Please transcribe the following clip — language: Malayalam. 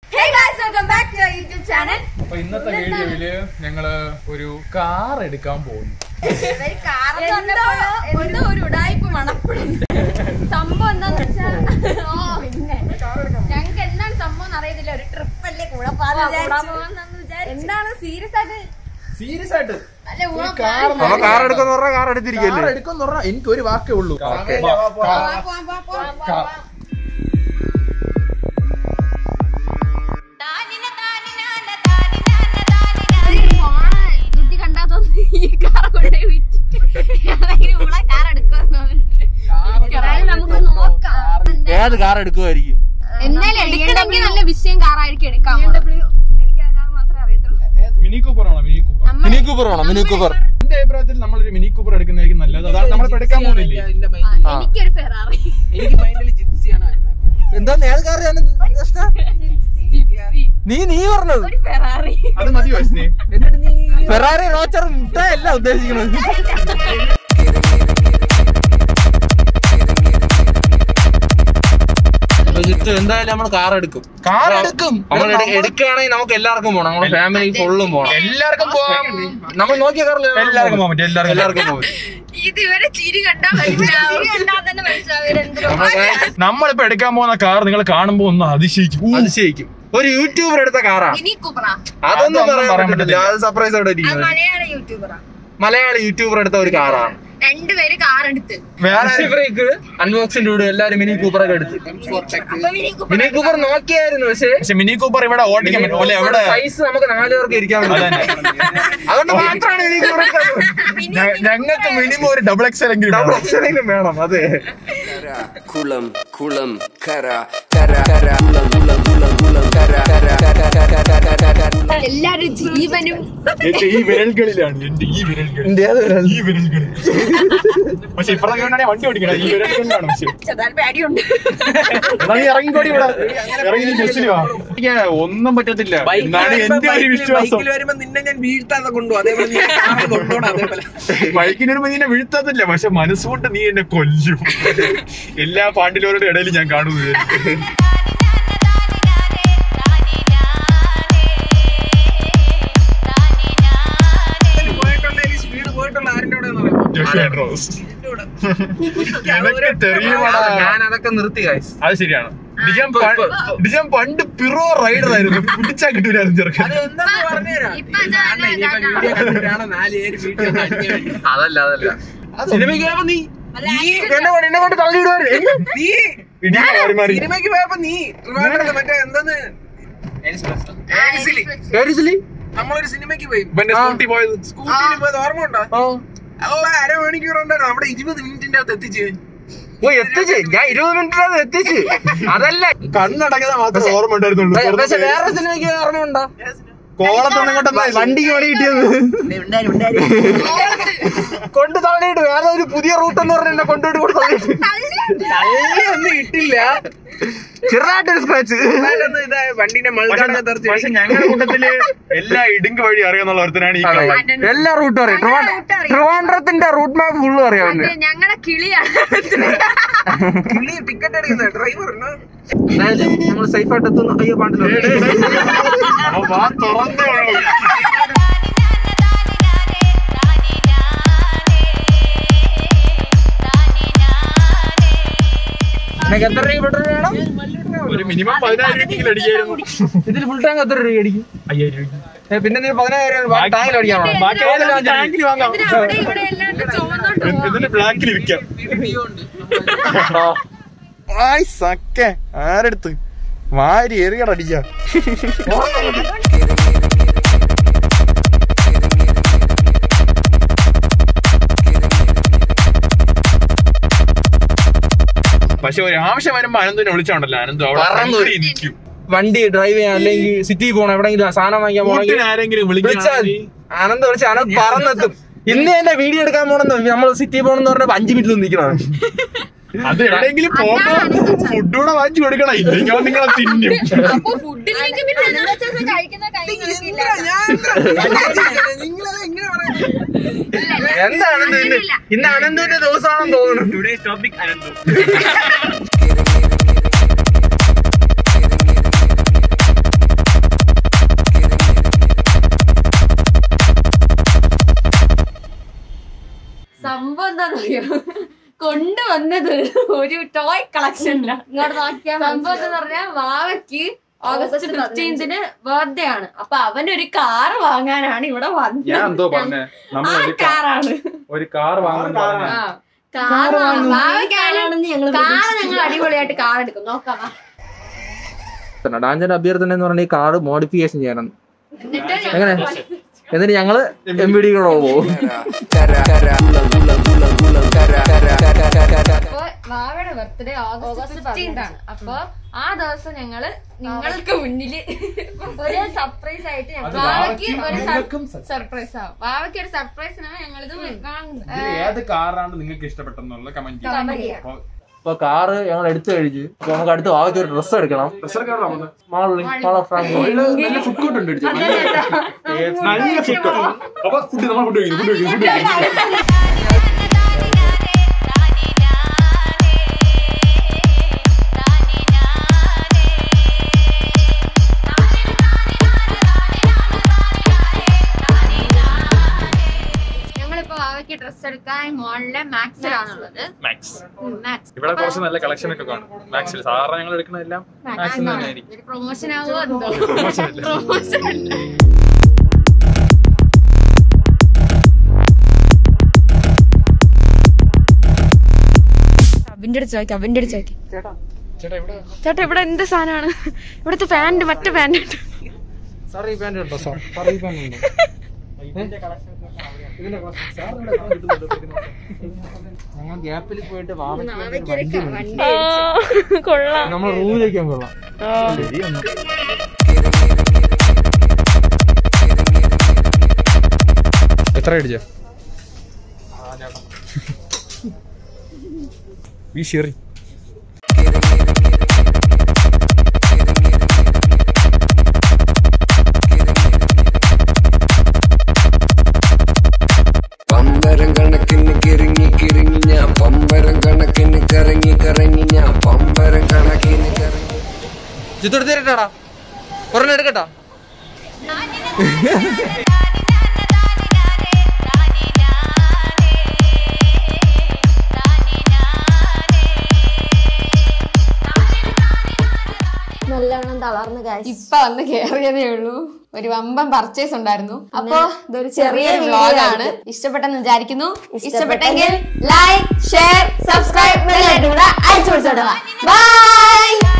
യൂട്യൂബ് ചാനൽ അപ്പൊ ഇന്നത്തെ വീഡിയോയില് ഞങ്ങള് ഒരു കാർ എടുക്കാൻ പോകുന്നു എന്തോ ഒരു ഉടായ്പ മണപ്പെടുന്നു സംഭവം എന്താന്ന് വെച്ചാ ഓ പിന്നെ ഞങ്ങൾക്ക് എന്താണ് സംഭവം അറിയത്തില്ല ഒരു ട്രിപ്പ് അല്ലേ കൂടെ എന്താണ് സീരിയസ് ആയിട്ട് സീരിയസ് ആയിട്ട് അല്ല ഒരു ഊള കാർ അപ്പൊ കാർ എടുക്കുന്ന പറഞ്ഞാൽ കാർ കാർ എടുത്തിരിക്കല്ലേ എടുക്കും പറഞ്ഞാൽ എനിക്ക് ഒരു വാക്കേ ഉള്ളൂ ഓക്കേ. വാ, പോവാം, കാർ. പോവാം, പോവാം, പോവാം, കാർ. പോവാം. ഇത് പോണ ബുദ്ധി കണ്ടാ തോന്നുന്നു ഈ കാർ കൊണ്ടേ വിറ്റിട്ട് ഏതെങ്കിലും ഇവിടെ കാർ എടുക്കുമെന്ന് തോന്നുന്നു. നമുക്ക് നോക്കാം ഏത് കാർ എടുക്കുമായിരിക്കും എന്തായാലും എടുക്കണമെങ്കിൽ നല്ല വിഷയം കാറായിരിക്കും എടുക്കാം എനിക്ക് ആ കാർ മാത്രമേ അറിയത്തുള്ളൂ മിനി കൂപ്പർ ആണോ മിനി കൂപ്പർ മിനി കൂപ്പർ വേണോ മിനി കൂപ്പർ എന്റെ അഭിപ്രായത്തിൽ നമ്മളൊരു മിനി കൂപ്പർ എടുക്കുന്നതായിരിക്കും നല്ലത് അതാണ് നമ്മളിപ്പോ എടുക്കാൻ പോകുന്നില്ലേ എനിക്കൊരു ഫെറാറി എനിക്ക് മൈൻഡിൽ ജിപ്സിയാണ് വരുന്നത് എന്താ ഏത് കാർ നീ നീ പറഞ്ഞത് ഒരു ഫെറാറി അത് മതി വശനെ എന്നിട്ട് നീ ഫെറാറി റോച്ചർ മുട്ടയല്ല ഉദ്ദേശിക്കുന്നത് അപ്പൊ ജിത്തു എന്തായാലും നമ്മൾ കാർ എടുക്കും കാർ എടുക്കും നമ്മൾ എടുക്കുകയാണെങ്കിൽ നമുക്ക് എല്ലാവർക്കും പോകണം നമ്മുടെ ഫാമിലി ഫുള്ളും പോകണം എല്ലാവർക്കും പോവാം നമ്മൾ നോക്കിയ കാറിൽ എല്ലാവർക്കും പോകാൻ പറ്റും എല്ലാവർക്കും എല്ലാവർക്കും പോകും ഇത് ഇവരെ ചിരി കണ്ടാ മനസ്സിലാവും ചിരി കണ്ടാ തന്നെ മനസ്സിലാവും ഇവരെന്തോ നമ്മളിപ്പോ എടുക്കാൻ പോകുന്ന കാർ നിങ്ങൾ കാണുമ്പോ ഒന്ന് അതിശയിക്കും ഊ, അതിശയിക്കും ഒരു യൂട്യൂബർ എടുത്ത കാറാ മിനി കൂപ്പറാ അതൊന്നും അതൊന്നും പറയാൻ പറയാൻ പറ്റില്ല അത് സർപ്രൈസ് അവിടെ അത് ഇരിക്കുന്നത് മലയാള യൂട്യൂബറാ മലയാളി യൂട്യൂബർ എടുത്ത ഒരു കാറാണ് രണ്ടുപേര് കാർ എടുത്ത് വേറെ ബ്രേക്ക് അൺബോക്സിന്റെ കൂടെ എല്ലാരും മിനി കൂപ്പർ ഒക്കെ എടുത്ത് അപ്പൊ മിനി കൂപ്പർ മിനി കൂപ്പർ നോക്കിയായിരുന്നു പക്ഷേ പക്ഷെ മിനി കൂപ്പർ ഇവിടെ ഓടിക്കാൻ പറ്റും അല്ലെ എവിടെ സൈസ് നമുക്ക് നാല് പേർക്ക് ഇരിക്കാൻ പറ്റും അതുകൊണ്ട് മാത്രമാണ് മിനി കൂപ്പർ ഞങ്ങൾക്ക് മിനിമം ഒരു ഡബിൾ എക്സ് എങ്കിലും ഡബിൾ വേണം. എക്സലെങ്കിലും വേണം അതെ kara kulam kulam kara kara kara kulam kulam kulam kulam kara kara kara kara kara kara എല്ലാരും ജീവനും എന്റെ ഈ വിരൽകളിലാണ് എന്റെ ഈ വിരൽകൾ ഇന്ത്യ ഈ വിരൽകൾ പക്ഷെ ഇപ്പഴത്തെ വേണ്ടാണെങ്കിൽ വണ്ടി ഓടിക്കണം ഈ വിരൽകളിലാണ് പക്ഷെ ചെറുതാൽ പേടിയുണ്ട് എന്നാ നീ ഇറങ്ങിക്കോടി ഇവിടെ ഇറങ്ങി നീ ബസ്സിന് വാ എനിക്ക് ഒന്നും പറ്റത്തില്ല എന്നാണ് എന്റെ ഒരു വിശ്വാസം ബൈക്കിൽ വരുമ്പോ നിന്നെ ഞാൻ വീഴ്ത്താതെ കൊണ്ടുപോകും അതേപോലെ നീ കാറിൽ കൊണ്ടുപോകണം അതേപോലെ ബൈക്കിന് വരുമ്പോ നീ എന്നെ വീഴ്ത്തത്തില്ല പക്ഷെ മനസ്സുകൊണ്ട് നീ എന്നെ കൊല്ലും എല്ലാ പാണ്ടിലോരുടെ ഇടയിൽ ഞാൻ കാണുന്നത് പോയിട്ടുള്ള സ്പീഡ് പോയിട്ടുള്ള ആരുടെ കൂടെ എന്ന് പറയാം ജോഷുവൻ റോസ് നിനക്ക് തെറിയുമാടാ. ഞാൻ അതൊക്കെ നിർത്തി ഗൈസ് അത് ശരിയാണ് ഡിജം പ- ഡിജം പണ്ട് പിറോ റൈഡർ ആയിരുന്നു പിടിച്ചാ കിട്ടൂലായിരുന്നു ചെറുക്കൻ അത് എന്താന്ന് പറഞ്ഞുതരാം ഇപ്പൊ ഞാൻ കാരണം ഇനിയിപ്പോ വീഡിയോ കണ്ടിട്ടാണ് നാല് പേര് വീഡിയോ അതല്ല അതല്ല സിനിമയ്ക്ക് പോയപ്പോ നീ നീ എന്നെ കൊണ്ട് എന്നെ കൊണ്ട് തള്ളിയിടുവായിരുന്നു നീ ഇടിച്ച് മാറി മാറി സിനിമയ്ക്ക് പോയപ്പോ നീ ട്രിവാൻഡ്രത്ത് മറ്റേ എന്താന്ന് ഏരിസിലി. നമ്മളൊരു സിനിമയ്ക്ക് പോയി ഇവന്റെ സ്കൂട്ടി പോയത് സ്കൂട്ടിയിൽ പോയത് ഓർമ്മ ഉണ്ടോ അല്ല അരമണിക്കൂർ ഉണ്ടായിരുന്നു അവിടെ ഇരുപത് മിനിറ്റിന്റെ അകത്ത് എത്തിച്ച് ഓ എത്തിച്ച് ഞാൻ ഇരുപത് മിനിറ്റിനകത്ത് എത്തിച്ച് അതല്ല കണ്ണടങ്ങുന്ന മാത്രമേ ഓർമ്മ ഉണ്ടായിരുന്നുള്ളൂ പക്ഷെ വേറെ സിനിമയ്ക്ക് ഓർമ്മ ഉണ്ടോ കോളത്തൊന്നും കൊണ്ടൊന്നും വണ്ടിക്ക് പണി കിട്ടിയത് കൊണ്ട് തള്ളിയിട്ട് വേറെ ഒരു പുതിയ റൂട്ട് എന്ന് പറഞ്ഞ എന്നെ കൊണ്ടുപോയിട്ട് കൂടെ തള്ളിയിട്ട് ഒന്നും കിട്ടില്ല ചെറുതായിട്ടൊരു സ്ക്രാച്ച് അതായത് ഇതാ വണ്ടിന്റെ മൾക്കാടൊക്കെ തെറിച്ച് പക്ഷെ ഞങ്ങളുടെ കൂട്ടത്തില് എല്ലാ ഇടുങ്ക് വഴി അറിയാന്നുള്ള ഒരുത്തനാണ് ഈ കള്ളൻ എല്ലാ റൂട്ടും അറിയാം ട്രിവാൻഡ്ര- route അറിയാം. ട്രിവാൻഡ്രത്തിന്റെ റൂട്ട് മാപ്പ് ഫുള്ളും അറിയാം അവന്. ഞങ്ങളെ കിളിയാണ് കിളി ടിക്കറ്റ് അടിക്കുന്ന ഡ്രൈവർ എന്തായാലും നമ്മൾ സേഫ് ആയിട്ട് എത്തുന്നു അയ്യോ പാണ്ടില്ല അപ്പൊ വാ തുറന്നേ ഉള്ളൂ നിനക്ക് എത്ര രൂപ പെട്രോൾ വേണം ഒരു മിനിമം പതിനായിരം രൂപയെങ്കിലും അടിക്കായിരുന്നു ഇതിൽ ഫുൾ ടാങ്ക് എത്ര രൂപ അടിക്കും അയ്യായിരം രൂപ ഏ, പിന്നെ നീ പതിനായിരം രൂപ ടാങ്കിൽ അടിക്കാൻ വേണം. ബാക്കി ടാങ്കിൽ വാങ്ങാം അവിടെ ഇവിടെ എല്ലാം ചുമന്നോട്ട് ഇതിന് ബ്ലാക്കിൽ വിൽക്കാം സക്കെ ആരെടുത്ത് വാരി എറിയടടിക്ക പക്ഷെ ഒരു ആവശ്യം വരുമ്പോ അനന്തിനെ വിളിച്ചോണ്ടല്ലോ അനന്തു അവിടെ പറന്നു ഫ്രണ്ടിൽ നിൽക്കും വണ്ടി ഡ്രൈവ് ചെയ്യാൻ അല്ലെങ്കിൽ സിറ്റി പോകണം എവിടെങ്കിലും സാധനം വാങ്ങിക്കാൻ പോകണമെങ്കിൽ കൂട്ടിന് ആരെങ്കിലും വിളിച്ചാൽ വിളിച്ചാൽ ആനന്ദ് വിളിച്ച് ആനന്ദ് പറന്നെത്തും ഇന്ന് എന്റെ വീഡിയോ എടുക്കാൻ പോണെന്ന് നമ്മൾ സിറ്റി പോകണമെന്ന് പറഞ്ഞപ്പോ അഞ്ചു മിനിറ്റ് നിൽക്കണം അത് എവിടെയെങ്കിലും പോകുമ്പോ ഫുഡ് കൂടെ വാങ്ങിച്ചു കൊടുക്കണം ഇല്ലെങ്കിൽ അവൻ നിങ്ങളെ തിന്നും അപ്പൊ ഫുഡില്ലെങ്കിൽ പിന്നെ എന്താ വെച്ചാൽ കഴിക്കുന്ന കാര്യങ്ങളൊക്കെ നിങ്ങളത് എങ്ങനെ പറയുന്നത് എന്താ അനന്ത് ഇന്ന് ഇന്ന് അനന്തിന്റെ ദിവസമാണെന്ന് തോന്നുന്നു ടുഡേസ് ടോപ്പിക് അനന്തു എന്താണെന്നറിയോ കൊണ്ടുവന്നത് ഒരു ടോയ് കളക്ഷനില്ല ഇങ്ങോട്ട് നോക്കിയാൽ സംഭവം എന്ന് പറഞ്ഞാൽ വാവയ്ക്ക് ഓഗസ്റ്റ് ഫിഫ്റ്റീൻത്തിന് ബർത്ത്ഡേ ആണ് അപ്പൊ അവനൊരു കാർ വാങ്ങാനാണ് ഇവിടെ ഞാൻ വന്നത് എന്തോ പറഞ്ഞേ നമ്മൾ ആ ഒരു കാ- കാറാണ് ഒരു കാർ വാങ്ങാൻ പറഞ്ഞേ. ആ കാർ വാവയ്ക്കായാലും ഞങ്ങൾ കാർ ഞങ്ങൾ അടിപൊളിയായിട്ട് കാർ എടുക്കും നോക്കാം വാ. ഡാഞ്ചന്റെ അഭ്യർത്ഥന എന്ന് പറഞ്ഞാൽ ഈ കാറ് മോഡിഫിക്കേഷൻ ചെയ്യണം എന്നിട്ട് എങ്ങനെ എന്നിട്ട് ഞങ്ങള് എം ബി ഡി പോകും kara kara ulang ulang ulang ulang kara kara kara kara kara അപ്പൊ വാവയുടെ ബർത്ത്ഡേ ഓഗസ്റ്റ് ഫിഫ്റ്റീൻത് ആണ് അപ്പൊ ആ ദിവസം ഞങ്ങള് നിങ്ങൾക്ക് മുന്നില് ഒരു സർപ്രൈസ് ആയിട്ട് ഞങ്ങൾ വാവയ്ക്ക് ഒരു സർപ്രൈസ് ആവും വാവയ്ക്ക് ഒരു സർപ്രൈസിനാണ് ഞങ്ങളിത് വാങ്ങുന്നത് ഇതിൽ ഏത് കാറാണ് നിങ്ങൾക്ക് ഇഷ്ടപ്പെട്ടെന്നുള്ള കമന്റ് Comment ചെയ്യാം. അപ്പൊ കാറ് ഞങ്ങൾ എടുത്തു കഴിച്ചു ഇപ്പൊ നമുക്ക് അടുത്ത് ആദ്യത്തെ ഒരു ഡ്രസ്സ് എടുക്കണം മാളിൽ മാള ഫ്രാങ്ക് നല്ല ഫുഡ് കോർട്ട് ഉണ്ട് ഇടിച്ച്. നല്ല ഫുഡ് കോർട്ട് അപ്പൊ ഫുഡ് നമ്മൾ ഫുഡ് കഴിക്കും ഫുഡ് കഴിക്കും ഫുഡ് കഴിക്കും ഞങ്ങളിപ്പോ വാവയ്ക്ക് ഡ്രസ് എടുക്കാൻ മോളിലെ മാക്സിലാണുള്ളത് മാക്സ് മാക്സ് ഇവിടെ കുറച്ച് നല്ല കളക്ഷൻ ഒക്കെ കാണും മാക്സിൽ സാധാരണ ഞങ്ങൾ എടുക്കുന്നതെല്ലാം മാക്സിൽ തന്നെയായിരിക്കും ഒരു പ്രൊമോഷൻ ആവുമോ എന്തോ Promotion ഇല്ല. പ്രൊമോഷൻ അവിന്റെ അടുത്ത് ചോദിക്കാം അവിന്റെ അടുത്ത് ചോദിക്കാം ചേട്ടാ ഇവിടെ എന്ത് സാധനമാണ് ഇവിടുത്തെ പാന്റ് മറ്റേ പാന്റ് ഉണ്ട് സാർ ഈ പാന്റ് ഉണ്ടോ സാർ സാർ ഈ പാന്റ് ഉണ്ടോ ഞങ്ങൾ ഗ്യാപ്പിൽ പോയിട്ട് കൊള്ളാം നമ്മൾ റൂമിലേക്ക് കൊള്ളാം എത്ര അടിച്ച ഈ ഷെറി പമ്പരം കണക്കിന് കിറങ്ങി കിറങ്ങി ഞാൻ പമ്പരം കണക്കിന് കറങ്ങി കറങ്ങി ഞാൻ പമ്പരം കണക്കിന് കറങ്ങി ചിത്തെടുത്തിട്ടാടാ ഒരെണ്ണം എടുക്കട്ടാ നല്ലോണം തളർന്ന് കാശ് ഇപ്പൊ വന്ന് കേറിയതേ ഉള്ളൂ ഒരു വമ്പൻ പർച്ചേസ് ഉണ്ടായിരുന്നു അപ്പൊ ഇതൊരു ചെറിയ ചെറിയ വ്ലോഗാണ് video ഇഷ്ടപ്പെട്ടെന്ന് വിചാരിക്കുന്നു ഇഷ്ടപ്പെട്ടെങ്കിൽ ഇഷ്ടപ്പെട്ടെങ്കിൽ ലൈക്ക് ഷെയർ സബ്സ്ക്രൈബ് അടിച്ചു കൊടുത്തോടുക ബൈ